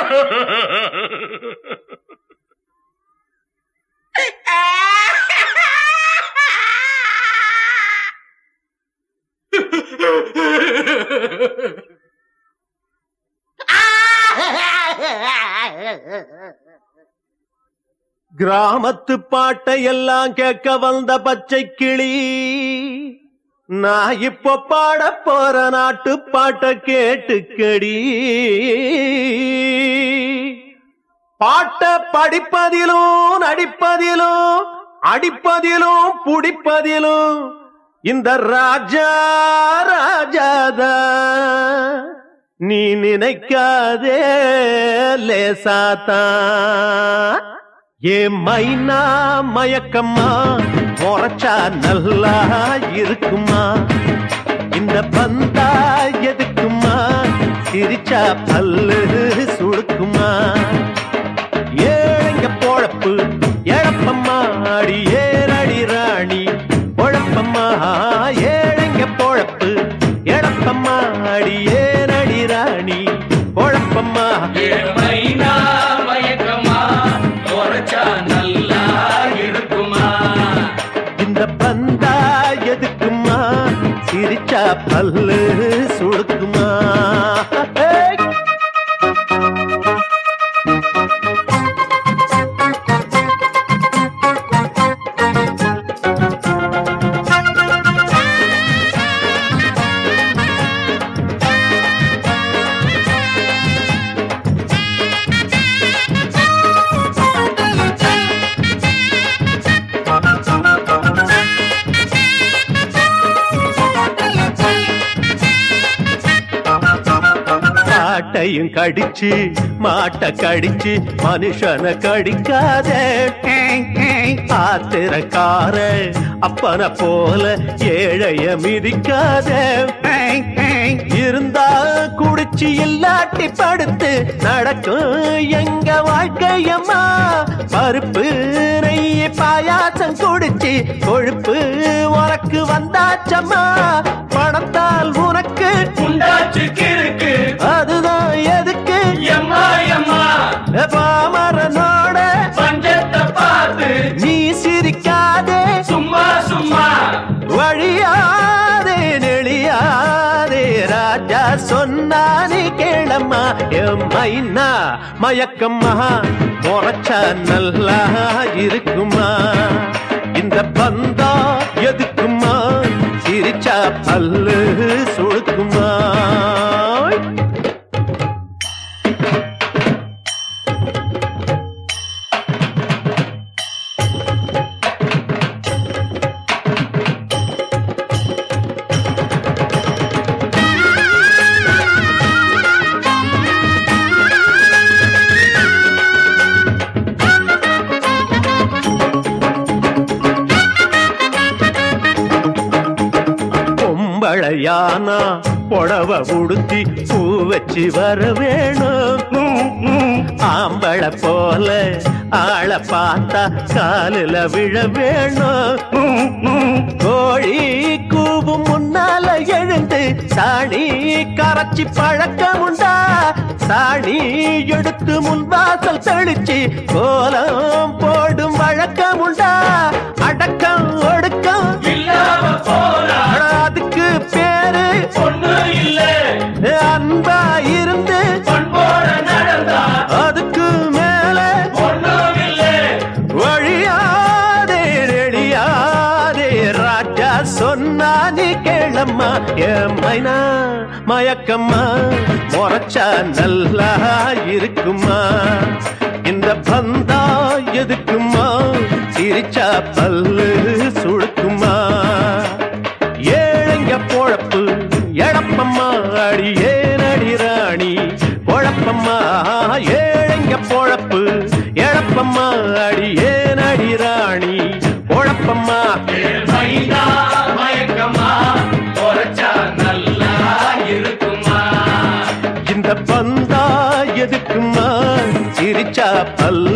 கிராமத்து பாட்டை எல்லாம் கேட்க வந்த பச்சை கிளி நான் இப்போ பாட போற நாட்டு பாட்டை கேட்டுக்கடி பாட்ட படிப்பதிலும் நடிப்பதிலும் அடிப்பதிலும் புடிப்பதிலும் இந்த ராஜா ராஜாதா நீ நினைக்காதே லேசாத்தா ஏ மைனா மயக்கம்மா முறைச்சா நல்லா இருக்குமா இந்த பந்தா எதுக்குமா சிரிச்சா பல்லு சுடுக்குமா ஏழைங்க பொழப்பு எழப்பம்மா அடி ஏறடி ராணி பொழப்பம்மா ஏழைங்க பொழப்பு எழப்பம்மா அடி ஏறடி ராணி பொழப்பம்மா ஏழைனா மயக்கமா குறைச்சா நல்லா இருக்குமா இந்த பந்தா எதுக்குமா சிரிச்சா பல்லு சுடுக்குமா ஏய்! காட்டையும் கடிச்சு மாட்டை கடிச்சு மனுஷனை கடிக்காத ஆத்திரக்கார அப்பன போல ஏழைய மிதிக்காத இருந்தா குடிச்சு இல்லாட்டி படுத்து நடக்கும் எங்க வாழ்க்கையம்மா பருப்பு நெய் பாயாசம் குடிச்சு கொழுப்பு உனக்கு வந்தாச்சம்மா பணத்தால் உனக்கு உண்டாச்சு கிறுக்கு அதுதான் எதுக்கு எம்மா எம்மா பாமரனோட பஞ்சத்தை பார்த்து நீ சிரிக்காதே சும்மா சும்மா வழியாதே நெளியாதே ராஜா சொன்னானே கேளம்மா என் மைனா மயக்கம்மா முறைச்சா நல்லா இருக்குமா இந்த பந்தா எதுக்குமா சிரிச்சா பல்லு சுழுக்குமா பொம்பளையானா புடவ உடுத்தி பூ வச்சு வர வேணும் ஆம்பளை போல ஆளை பார்த்தா காலில் விழ வேணும் கோழி கூவும் முன்னால எழுந்து சாணி கரைச்சி பழக்கம் உண்டா சாணி எடுத்து முன்வாசல் தெளிச்சு கோலம் போடும் வழக்கம் உண்டா அடக்கம் ஒடுக்கம் இல்லாம போனா அட, அதுக்கு பேரு ஒண்ணு இல்ல அன்பா இருந்து பண்போட நடந்தா அதுக்கு மேல ஒண்ணும் இல்ல வழியாதே ரெடியாதே ராஜா சொன்னா நீ கேளம்மா என் மைனா மயக்கம்மா முறைச்சா நல்லா இருக்குமா இந்த பந்தா எதுக்குமா சிரிச்சா பல்லு சுழுக்குமா ஏழைங்க பொழப்பு எழப்பம்மா அடி ஏனடி ராணி பொழப்பம்மா ஏழைங்க பொழப்பு எழப்பம்மா அடி ஏனடி ராணி பொழப்பம்மா மைனா மயக்கமா குறைச்சா நல்லா இருக்குமா இந்த பந்தா எதுக்குமா சிரிச்சா பல்லு